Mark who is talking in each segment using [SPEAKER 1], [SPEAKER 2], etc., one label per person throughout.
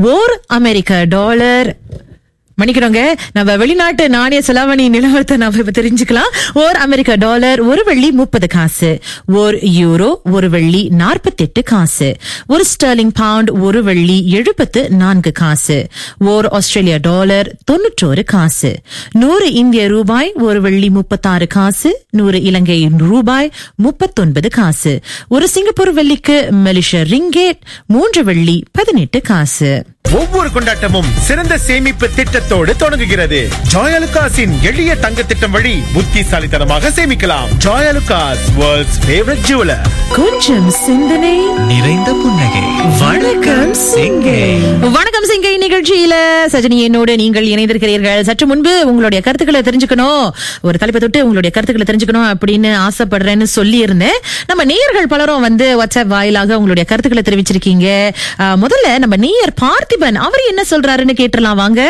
[SPEAKER 1] ஓர் அமெரிக்க dollar மன்னிக்கிறோங்க நம்ம வெளிநாட்டு நாணய செலாவணி நிலவரத்தை நாம இப்ப தெரிஞ்சுக்கலாம் ஓர் அமெரிக்க டாலர் ஒரு வெள்ளி முப்பது காசு ஓர் யூரோ ஒரு வெள்ளி நாற்பத்தி எட்டு காசு ஒரு ஸ்டெர்லிங் பவுண்ட் ஒரு வெள்ளி எழுபத்து நான்கு காசு ஓர் ஆஸ்திரேலிய டாலர் தொன்னூற்றோரு காசு நூறு இந்திய ரூபாய் ஒரு வெள்ளி முப்பத்தாறு காசு நூறு இலங்கை ரூபாய் முப்பத்தொன்பது காசு ஒரு சிங்கப்பூர் வெள்ளிக்கு மலேசிய ரிங்கேட் மூன்று வெள்ளி பதினெட்டு காசு
[SPEAKER 2] ஒவ்வொரு கொண்டாட்டமும் சிறந்த சேமிப்பு திட்டத்தோடு தொடங்குகிறது ஜாயலுகாஸின் எளிய தங்க திட்டம் வழி புத்திசாலித்தனமாக சேமிக்கலாம் ஜாயலுகாஸ் வேர்ல்ட்ஸ் ஃபேவரட் ஜுவலர்
[SPEAKER 1] கொஞ்சம் சிந்தனை
[SPEAKER 3] நிறைந்த புன்னகை வணக்கம் சிங்கை
[SPEAKER 1] வணக்கம் சிங்கை நிகழ்ச்சியில சஜினி என்னோடு நீங்கள் இணைந்திருக்கிறீர்கள் சற்று முன்பு உங்களுடைய கருத்துக்களை தெரிஞ்சுக்கணும் ஒரு தலைப்பை தொட்டு உங்களுடைய கருத்துக்களை தெரிஞ்சுக்கணும் அப்படின்னு ஆசைப்படுறேன்னு சொல்லி இருந்தேன் நம்ம நேயர்கள் பலரும் வந்து வாட்ஸ்அப் வாயிலாக உங்களுடைய கருத்துக்களை தெரிவிச்சிருக்கீங்க ஆஹ், முதல்ல நம்ம நேயர் பார்த்திபன் அவர் என்ன சொல்றாருன்னு கேட்டுலாம் வாங்க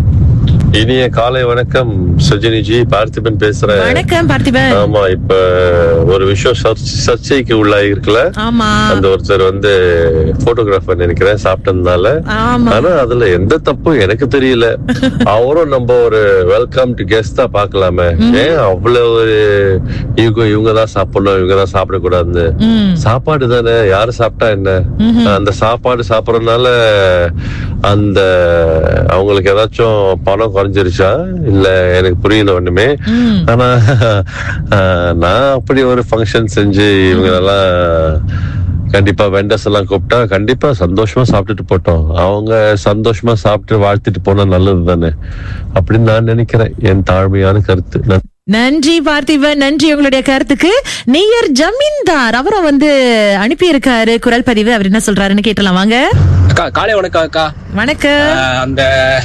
[SPEAKER 4] இனிய காலை வணக்கம் சஜினிஜி பார்த்திபன் பேசுறேன்
[SPEAKER 1] வணக்கம் பார்த்திபன்
[SPEAKER 4] ஆமா இப்ப ஒரு விஷயம் சர்ச்ச- சர்ச்சைக்கு உள்ளாகி இருக்குல்ல
[SPEAKER 1] ஆமா
[SPEAKER 4] அந்த ஒருத்தர் வந்து போட்டோகிராஃபர் நினைக்கிறேன் சாப்பிட்டதுனால
[SPEAKER 1] ஆமா
[SPEAKER 4] ஆனா அதுல எந்த தப்பும் எனக்கு தெரியல அவரும் நம்ம ஒரு வெல்கம் டு கெஸ்டா பாக்கலாமே ஏன் அவ்வளவு ஒரு இவங்க இவங்க தான் சாப்பிடணும் இவங்க தான் சாப்பிடக்கூடாதுன்னு
[SPEAKER 1] ம்
[SPEAKER 4] சாப்பாடு தானே யாரு சாப்பிட்டா என்ன அந்த சாப்பாடு சாப்பிடறதுனால அந்த அவங்களுக்கு ஏதாச்சும் பணம் குறைஞ்சிருச்சா இல்ல எனக்கு புரியல ஒண்ணுமே
[SPEAKER 1] ம்.
[SPEAKER 4] ஆனா ஆஹ், நான் அப்படி ஒரு ஃபங்க்ஷன் செஞ்சு இவங்க எல்லாம் கண்டிப்பா வெண்டர்ஸ் எல்லாம் கூப்பிட்டா கண்டிப்பா சந்தோஷமா சாப்பிட்டுட்டு போட்டோம் அவங்க சந்தோஷமா சாப்பிட்டு வாழ்த்திட்டு போனா நல்லது தானே அப்படின்னு நான் நினைக்கிறேன் என் தாழ்மையான கருத்து நன்றி.
[SPEAKER 1] நன்றி பார்த்திபன் நன்றி உங்களுடைய கருத்துக்கு நேயர் ஜமீன்தார் அவரும் வந்து அனுப்பி இருக்காரு குரல் பதிவு அவர் என்ன சொல்றாருன்னு கேட்டலாம் வாங்க
[SPEAKER 5] அக்கா காலை வணக்கம் அக்கா
[SPEAKER 1] வணக்கம்
[SPEAKER 5] ஆஹ் அந்த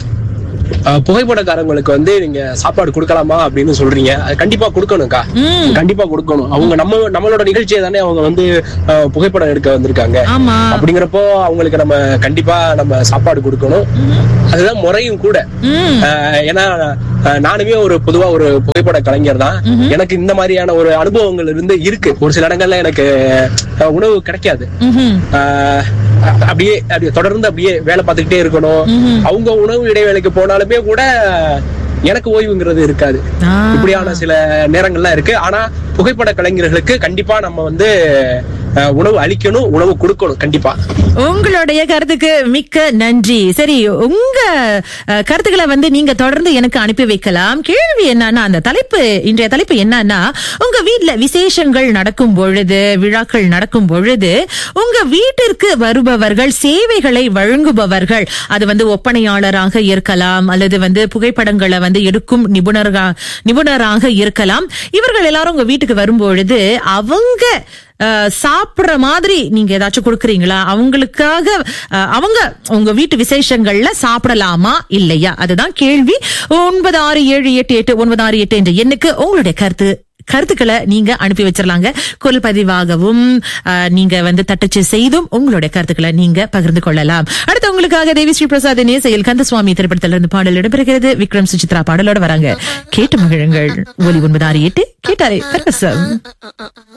[SPEAKER 5] ஆஹ் புகைப்படக்காரங்களுக்கு வந்து நீங்க சாப்பாடு கொடுக்கலாமா அப்படின்னு சொல்றீங்க அது கண்டிப்பா கொடுக்கணும்க்கா
[SPEAKER 1] ம்.
[SPEAKER 5] கண்டிப்பா கொடுக்கணும் அவங்க நம்ம நம்மளோட நிகழ்ச்சியை தானே அவங்க வந்து ஆஹ் புகைப்படம் எடுக்க வந்திருக்காங்க
[SPEAKER 1] ஆமா
[SPEAKER 5] அப்படிங்கிறப்போ அவங்களுக்கு நம்ம கண்டிப்பா நம்ம சாப்பாடு கொடுக்கணும் அதுதான் முறையும் கூட
[SPEAKER 1] ம்
[SPEAKER 5] ஆஹ் ஏன்னா ஆஹ் நானுமே ஒரு பொதுவா ஒரு புகைப்பட கலைஞர் தான் எனக்கு இந்த மாதிரியான ஒரு அனுபவங்கள் இருந்து இருக்கு ஒரு சில இடங்கள்ல எனக்கு ஆஹ் உணவு கிடைக்காது
[SPEAKER 1] ம்ஹும்.
[SPEAKER 5] ஆஹ் அப்படியே அப்படியே தொடர்ந்து அப்படியே வேலை பார்த்துக்கிட்டே இருக்கணும் அவங்க உணவு இடைவேளைக்கு போனாலுமே கூட எனக்கு ஓய்வுங்கிறது இருக்காது
[SPEAKER 1] ஆ.
[SPEAKER 5] இப்படியான சில நேரங்கள்லாம் இருக்கு ஆனா புகைப்பட கலைஞர்களுக்கு கண்டிப்பா நம்ம வந்து ஆஹ் உணவு அளிக்கணும் உணவு கொடுக்கணும் கண்டிப்பா
[SPEAKER 1] உங்களுடைய கருத்துக்கு மிக்க நன்றி சரி உங்க அஹ், கருத்துக்களை வந்து நீங்க தொடர்ந்து எனக்கு அனுப்பி வைக்கலாம் கேள்வி என்னன்னா அந்த தலைப்பு இன்றைய தலைப்பு என்னன்னா உங்க வீட்ல விசேஷங்கள் நடக்கும் பொழுது விழாக்கள் நடக்கும் பொழுது உங்க வீட்டிற்கு வருபவர்கள் சேவைகளை வழங்குபவர்கள் அது வந்து ஒப்பனையாளராக இருக்கலாம் அல்லது வந்து புகைப்படங்களை வந்து எடுக்கும் நிபுணராக நிபுணராக இருக்கலாம் இவர்கள் எல்லாரும் உங்க வீட்டுக்கு வரும்பொழுது அவங்க அஹ், சாப்பிடுற மாதிரி நீங்க ஏதாச்சும் கொடுக்குறீங்களா அவங்களுக்காக அஹ், அவங்க உங்க வீட்டு விசேஷங்கள்ல சாப்பிடலாமா இல்லையா அதுதான் கேள்வி ஒன்பது ஆறு ஏழு எட்டு எட்டு ஒன்பது ஆறு எட்டு என்ற எண்ணுக்கு உங்களுடைய கருத்து கருத்துக்களை நீங்க அனுப்பி வச்சிடலாங்க குரல் பதிவாகவும் அஹ், நீங்க வந்து தட்டச்சு செய்தும் உங்களுடைய கருத்துக்களை நீங்க பகிர்ந்து கொள்ளலாம் அடுத்து உங்களுக்காக தேவி ஸ்ரீ பிரசாத் நேசையில் கந்தசுவாமி திரைப்படத்தில் இருந்து பாடல் இடம்பெறுகிறது விக்ரம் சுசித்ரா பாடலோட வராங்க கேட்டு மகிழுங்கள் ஒலி ஒன்பது ஆறு எட்டு கேட்டாரே பரவசம்